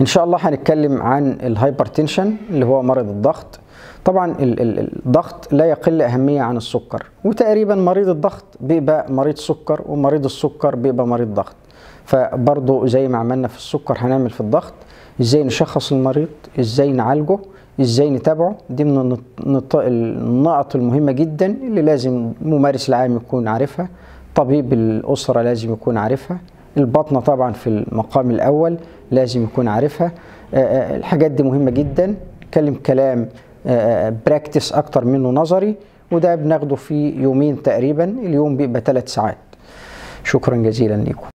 ان شاء الله هنتكلم عن الهايبرتنشن اللي هو مرض الضغط طبعا ال- ال- الضغط لا يقل اهميه عن السكر وتقريبا مريض الضغط بيبقى مريض سكر ومريض السكر بيبقى مريض ضغط فبرضه زي ما عملنا في السكر هنعمل في الضغط ازاي نشخص المريض ازاي نعالجه ازاي نتابعه دي من النط- النط- النقط المهمه جدا اللي لازم الممارس العام يكون عارفها طبيب الاسره لازم يكون عارفها البطنه طبعا في المقام الاول لازم يكون عارفها آه، آه، الحاجات دي مهمه جدا نتكلم كلام براكتس اكتر منه نظري وده بناخده في يومين تقريبا اليوم بيبقى ثلاث ساعات شكرا جزيلا لكم